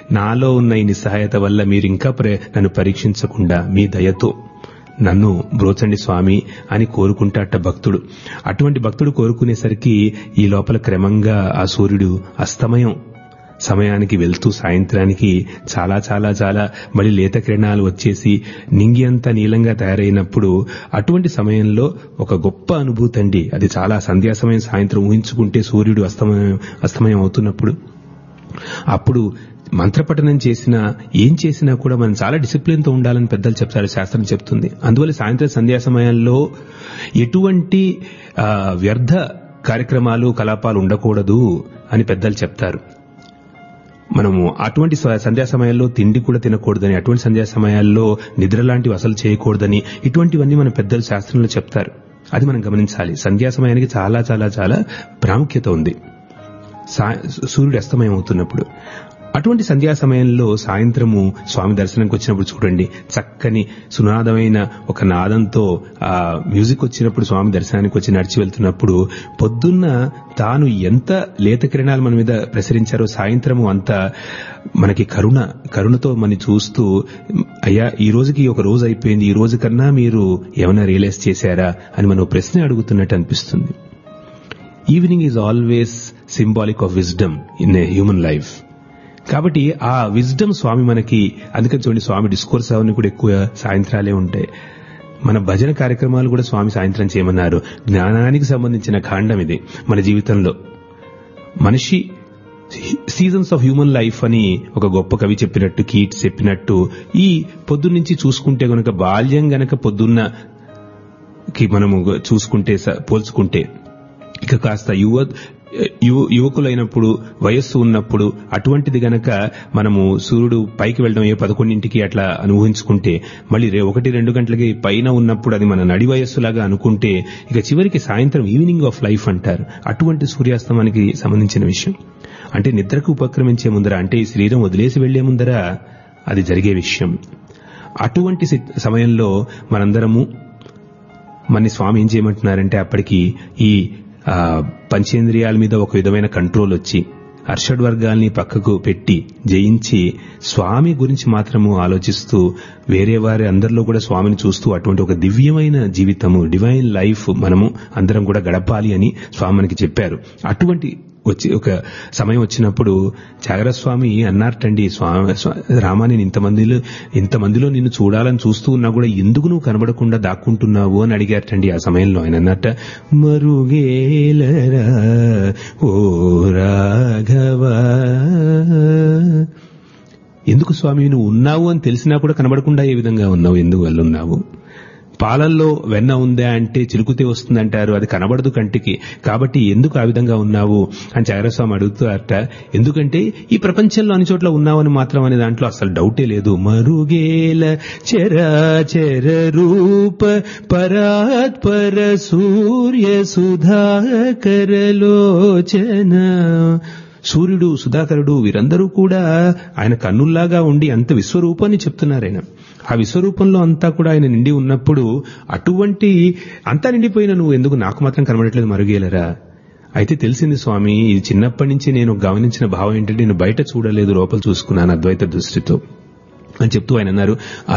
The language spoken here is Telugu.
నాలో ఉన్న ఈ నిస్సహాయత వల్ల మీరు ఇంకా ప్ర- నన్ను పరీక్షించకుండా మీ దయతో నన్ను బ్రోచండి స్వామి అని కోరుకుంటాట భక్తుడు అటువంటి భక్తుడు కోరుకునేసరికి ఈ లోపల క్రమంగా ఆ సూర్యుడు అస్తమయం సమయానికి వెళ్తూ సాయంత్రానికి చాలా చాలా చాలా మళ్ళీ లేత కిరణాలు వచ్చేసి నింగి అంతా నీలంగా తయారైనప్పుడు అటువంటి సమయంలో ఒక గొప్ప అనుభూతి అండి అది చాలా సంధ్యా సమయం సాయంత్రం ఊహించుకుంటే సూర్యుడు అస్తమయం అస్తమయం అవుతున్నప్పుడు అప్పుడు మంత్రపఠనం చేసినా ఏం చేసినా కూడా మనం చాలా డిసిప్లిన్ తో ఉండాలని పెద్దలు చెప్తారు శాస్త్రం చెప్తుంది అందువల్ల సాయంత్రం సంధ్యా సమయాల్లో ఎటువంటి ఆ, వ్యర్థ కార్యక్రమాలు కలాపాలు ఉండకూడదు అని పెద్దలు చెప్తారు మనము అటువంటి స- సంధ్యా సమయాల్లో తిండి కూడా తినకూడదని అటువంటి సంధ్యా సమయాల్లో నిద్ర లాంటివి అసలు చేయకూడదని ఇటువంటివన్నీ మన పెద్దలు శాస్త్రంలో చెప్తారు అది మనం గమనించాలి సంధ్యా సమయానికి చాలా చాలా చాలా ప్రాముఖ్యత ఉంది సా- సూర్యుడు అస్తమయం అవుతున్నప్పుడు అటువంటి సంధ్యా సమయంలో సాయంత్రము స్వామి దర్శనంకి వచ్చినప్పుడు చూడండి చక్కని సునాదమైన ఒక నాదంతో ఆ మ్యూజిక్ వచ్చినప్పుడు స్వామి దర్శనానికి వచ్చి నడిచి వెళ్తున్నప్పుడు పొద్దున్న తాను ఎంత లేత కిరణాలు మన మీద ప్రసరించారో సాయంత్రము అంత మనకి కరుణ కరుణతో మన చూస్తూ అయ్యా ఈ రోజుకి ఒక రోజు అయిపోయింది ఈ రోజు కన్నా మీరు ఏమైనా రియలైజ్ చేశారా అని మనం ప్రశ్న అడుగుతున్నట్టు అనిపిస్తుంది evening is always symbolic of wisdom in a human life కాబట్టి ఆ విజ్డమ్ స్వామి మనకి అందుకని చూడండి స్వామి డిస్కోర్స్ అవన్నీ కూడా ఎక్కువ సాయంత్రాలే ఉంటాయి మన భజన కార్యక్రమాలు కూడా స్వామి సాయంత్రం చేయమన్నారు జ్ఞానానికి సంబంధించిన కాండం ఇది మన జీవితంలో మనిషి సీజన్స్ ఆఫ్ హ్యూమన్ లైఫ్ అని ఒక గొప్ప కవి చెప్పినట్టు కీట్స్ చెప్పినట్టు ఈ పొద్దున్నుంచి చూసుకుంటే గనక బాల్యం గనక పొద్దున్న కి మనము చూసుకుంటే స- పోల్చుకుంటే ఇక కాస్త యువ యువ- యువకులైనప్పుడు వయస్సు ఉన్నప్పుడు అటువంటిది గనక మనము సూర్యుడు పైకి వెళ్ళడం ఏ పదకొండింటికి అట్లా అనుభవించుకుంటే మళ్ళీ రే ఒకటి రెండు గంటలకి పైన ఉన్నప్పుడు అది మన నడి వయస్సులాగా అనుకుంటే ఇక చివరికి సాయంత్రం ఈవినింగ్ ఆఫ్ లైఫ్ అంటారు అటువంటి సూర్యాస్తమానికి సంబంధించిన విషయం అంటే నిద్రకు ఉపక్రమించే ముందర అంటే ఈ శరీరం వదిలేసి వెళ్లే ముందర అది జరిగే విషయం అటువంటి సి- సమయంలో మనందరము మన స్వామి ఏం చేయమంటున్నారంటే అప్పటికి ఈ ఆ, పంచేంద్రియాల మీద ఒక విధమైన కంట్రోల్ వచ్చి అర్షడ్ వర్గాల్ని పక్కకు పెట్టి జయించి స్వామి గురించి మాత్రము ఆలోచిస్తూ వేరే వారి అందరిలో కూడా స్వామిని చూస్తూ అటువంటి ఒక దివ్యమైన జీవితము డివైన్ లైఫ్ మనము అందరం కూడా గడపాలి అని స్వామి మనకి చెప్పారు అటువంటి వచ్చి ఒక సమయం వచ్చినప్పుడు చాగరస్వామి అన్నారటండి స్వామి స్వా- రామా నేను ఇంతమందిలో ఇంతమందిలో నిన్ను చూడాలని చూస్తూ ఉన్నా కూడా ఎందుకు నువ్వు కనబడకుండా దాక్కుంటున్నావు అని అడిగారటండి ఆ సమయంలో ఆయన అన్నట్ట మరుగేలరా ఓ రాఘవా ఎందుకు స్వామి నువ్వు ఉన్నావు అని తెలిసినా కూడా కనబడకుండా ఏ విధంగా ఉన్నావు ఎందుకు వెళ్ళున్నావు పాలల్లో వెన్న ఉందా అంటే చిలుకుతే వస్తుందంటారు అది కనబడదు కంటికి కాబట్టి ఎందుకు ఆ విధంగా ఉన్నావు అని చాగరస్వామి అడుగుతారట ఎందుకంటే ఈ ప్రపంచంలో అన్ని చోట్ల ఉన్నావని మాత్రం అనే దాంట్లో అసలు డౌటే లేదు మరుగేల చరాచర రూప పరాత్పర సూర్య సుధాకరలోచన సూర్యుడు సుధాకరుడు వీరందరూ కూడా ఆయన కన్నుల్లాగా ఉండి అంత విశ్వరూపాన్ని చెప్తున్నారు ఆయన ఆ విశ్వరూపంలో అంతా కూడా ఆయన నిండి ఉన్నప్పుడు అటువంటి అంతా నిండిపోయిన నువ్వు ఎందుకు నాకు మాత్రం కనబడట్లేదు మరుగేలరా అయితే తెలిసింది స్వామి ఇది చిన్నప్పటి నుంచి నేను గమనించిన భావం ఏంటంటే నేను బయట చూడలేదు లోపల చూసుకున్నాను అద్వైత దృష్టితో అని చెప్తూ ఆయన అన్నారు